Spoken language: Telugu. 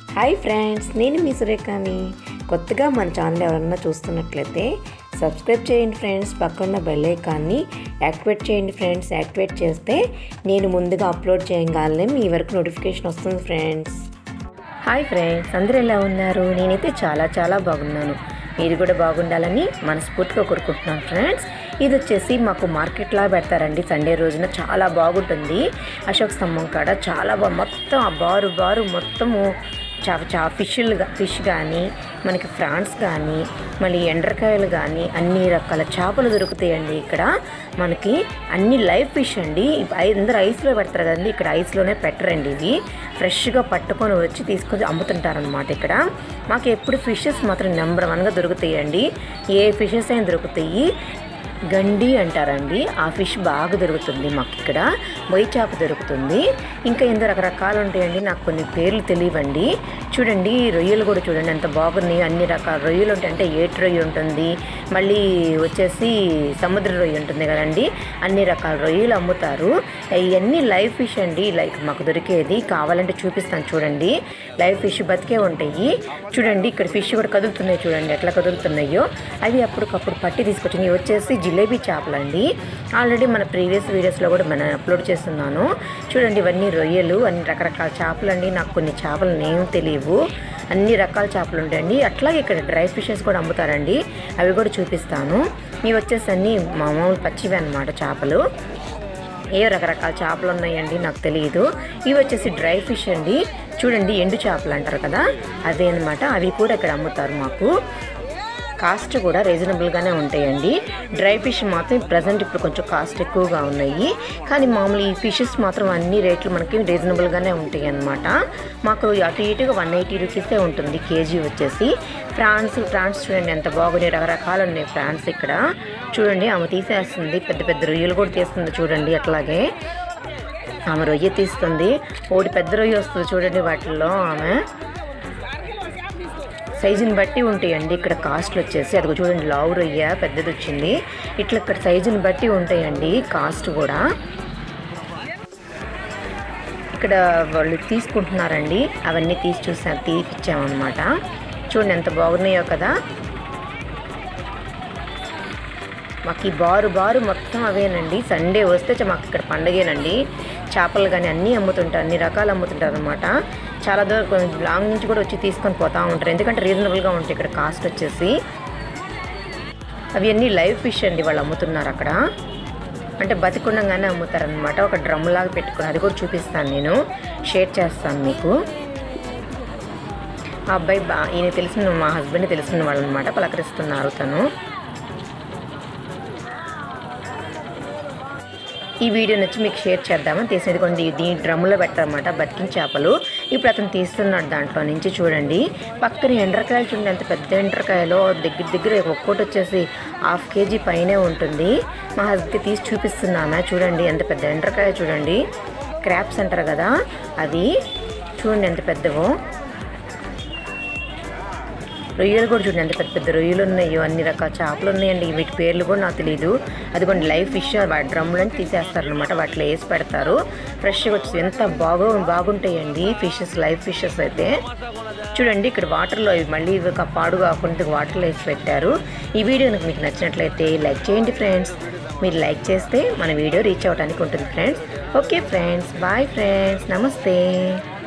హాయ్ ఫ్రెండ్స్ నేను మీ సురేఖని కొత్తగా మన ఛానల్ ఎవరన్నా చూస్తున్నట్లయితే సబ్స్క్రైబ్ చేయండి ఫ్రెండ్స్ పక్కన్న బెల్ ఐకాన్ని యాక్టివేట్ చేయండి ఫ్రెండ్స్ యాక్టివేట్ చేస్తే నేను ముందుగా అప్లోడ్ చేయగానే మీ వరకు నోటిఫికేషన్ వస్తుంది ఫ్రెండ్స్ హాయ్ ఫ్రెండ్స్ అందరూ ఎలా ఉన్నారు నేనైతే చాలా చాలా బాగున్నాను మీరు కూడా బాగుండాలని మనస్ఫూర్తిగా కోరుకుంటున్నాను ఫ్రెండ్స్ ఇది వచ్చేసి మాకు మార్కెట్లా పెడతారండి సండే రోజున చాలా బాగుంటుంది అశోక్ స్తంభం కాడ చాలా బాగా మొత్తం ఆ బారు బారు మొత్తము చా చా ఫిష్లు ఫిష్ కానీ మనకి ఫ్రాన్స్ కానీ మళ్ళీ ఎండ్రకాయలు కానీ అన్ని రకాల చేపలు దొరుకుతాయండి ఇక్కడ మనకి అన్ని లైవ్ ఫిష్ అండి ఐ- అందరూ ఐస్లో పెడతారు కదండి ఇక్కడ ఐస్లోనే పెట్టరండి ఇవి ఫ్రెష్గా పట్టుకొని వచ్చి తీసుకొని అమ్ముతుంటారనమాట ఇక్కడ మాకు ఎప్పుడు ఫిషెస్ మాత్రం నెంబర్ వన్గా దొరుకుతాయండి ఏ ఫిషెస్ అయినా దొరుకుతాయి గండి అంటారండి ఆ ఫిష్ బాగా దొరుకుతుంది మాకు ఇక్కడ మొయ్యి చేప దొరుకుతుంది ఇంకా ఎంతో రకరకాలు ఉంటాయండి నాకు కొన్ని పేర్లు తెలియవండి చూడండి రొయ్యలు కూడా చూడండి ఎంత బాగున్నాయి అన్ని రకాల రొయ్యలు ఉంటాయి అంటే ఏటి రొయ్య ఉంటుంది మళ్ళీ వచ్చేసి సముద్ర రొయ్య ఉంటుంది కదండి అన్ని రకాల రొయ్యలు అమ్ముతారు ఇవన్నీ లైవ్ ఫిష్ అండి లైక్ మాకు దొరికేది కావాలంటే చూపిస్తాను చూడండి లైవ్ ఫిష్ బతికే ఉంటాయి చూడండి ఇక్కడ ఫిష్ కూడా కదులుతున్నాయి చూడండి ఎట్లా కదులుతున్నాయో అవి అప్పటికప్పుడు పట్టి తీసుకొచ్చి ఇవి వచ్చేసి జిలేబీ చేపలండి ఆల్రెడీ మన ప్రీవియస్ వీడియోస్లో కూడా మనం అప్లోడ్ చేస్తున్నాను చూడండి ఇవన్నీ రొయ్యలు అన్ని రకరకాల చేపలు అండి నాకు కొన్ని చేపలు నేమ్ తెలియవు అన్ని రకాల చేపలు ఉంటాయండి అట్లాగే ఇక్కడ డ్రై ఫిషెస్ కూడా అమ్ముతారండి అవి కూడా చూపిస్తాను ఇవి వచ్చేసి అన్ని మామూలు పచ్చివి అన్నమాట చేపలు ఏ రకరకాల చేపలు ఉన్నాయండి నాకు తెలియదు ఇవి వచ్చేసి డ్రై ఫిష్ అండి చూడండి ఎండు చేపలు అంటారు కదా అదే అనమాట అవి కూడా ఇక్కడ అమ్ముతారు మాకు కాస్ట్ కూడా రీజనబుల్గానే ఉంటాయండి డ్రై ఫిష్ మాత్రం ప్రజెంట్ ఇప్పుడు కొంచెం కాస్ట్ ఎక్కువగా ఉన్నాయి కానీ మామూలు ఈ ఫిషెస్ మాత్రం అన్ని రేట్లు మనకి రీజనబుల్గానే ఉంటాయి అన్నమాట మాకు అటు ఇటుగా వన్ ఎయిటీ రూపీసే ఉంటుంది కేజీ వచ్చేసి ఫ్రాన్స్ ఫ్రాన్స్ చూడండి ఎంత బాగున్నాయి రకరకాలు ఉన్నాయి ఫ్రాన్స్ ఇక్కడ చూడండి ఆమె తీసేస్తుంది పెద్ద పెద్ద రొయ్యలు కూడా తీస్తుంది చూడండి అట్లాగే ఆమె రొయ్య తీస్తుంది ఒకటి పెద్ద రొయ్య వస్తుంది చూడండి వాటిల్లో ఆమె సైజుని బట్టి ఉంటాయండి ఇక్కడ కాస్ట్లు వచ్చేసి అది చూడండి లావు రొయ్య పెద్దది వచ్చింది ఇట్లా ఇక్కడ సైజుని బట్టి ఉంటాయండి కాస్ట్ కూడా ఇక్కడ వాళ్ళు తీసుకుంటున్నారండి అవన్నీ తీసి చూసా తీపిచ్చామన్నమాట చూడండి ఎంత బాగున్నాయో కదా మాకు ఈ బారు బారు మొత్తం అవేనండి సండే వస్తే చ- మాకు ఇక్కడ పండగేనండి చేపలు కానీ అన్నీ అమ్ముతుంటారు అన్ని రకాలు అమ్ముతుంటారు అనమాట చాలా దూరం కొంచెం లాంగ్ నుంచి కూడా వచ్చి తీసుకొని పోతూ ఉంటారు ఎందుకంటే రీజనబుల్గా ఉంటాయి ఇక్కడ కాస్ట్ వచ్చేసి అవి అన్నీ లైవ్ ఫిష్ అండి వాళ్ళు అమ్ముతున్నారు అక్కడ అంటే బతికుండగానే అమ్ముతారనమాట ఒక డ్రమ్ లాగా పెట్టుకుని అది కూడా చూపిస్తాను నేను షేర్ చేస్తాను మీకు ఆ అబ్బాయి బా ఈయన తెలిసిన మా హస్బెండ్ తెలిసిన వాళ్ళు అనమాట పలకరిస్తున్నారు తను ఈ వీడియో నచ్చి మీకు షేర్ చేద్దామని తీసేది కొన్ని దీని డ్రమ్ములో పెడతారన్నమాట బతికిన చేపలు ఇప్పుడు అతను తీస్తున్నాడు దాంట్లో నుంచి చూడండి పక్కన ఎండ్రకాయలు చూడండి ఎంత పెద్ద ఎండ్రకాయలో దగ్గర దగ్గర ఒక్కోటి వచ్చేసి హాఫ్ కేజీ పైనే ఉంటుంది మా హస్బెండ్కి తీసి చూపిస్తున్నాను చూడండి ఎంత పెద్ద ఎండ్రకాయ చూడండి క్రాప్స్ అంటారు కదా అది చూడండి ఎంత పెద్దవో రొయ్యలు కూడా చూడండి ఎంత పెద్ద పెద్ద రొయ్యలు ఉన్నాయో అన్ని రకాల చేపలు ఉన్నాయండి వీటి పేర్లు కూడా నాకు తెలియదు అదిగోండి లైవ్ ఫిష్ వాటి డ్రమ్లను తీసేస్తారనమాట వాటిలో వేసి పెడతారు ఫ్రెష్గా వచ్చి ఎంత బాగా బాగుంటాయండి ఫిషెస్ లైవ్ ఫిషెస్ అయితే చూడండి ఇక్కడ వాటర్లో ఇవి మళ్ళీ ఇవి ఒక పాడు కాకుండా వాటర్లో వేసి పెట్టారు ఈ వీడియో కనుక మీకు నచ్చినట్లయితే లైక్ చేయండి ఫ్రెండ్స్ మీరు లైక్ చేస్తే మన వీడియో రీచ్ అవ్వడానికి ఉంటుంది friends okay friends bye friends నమస్తే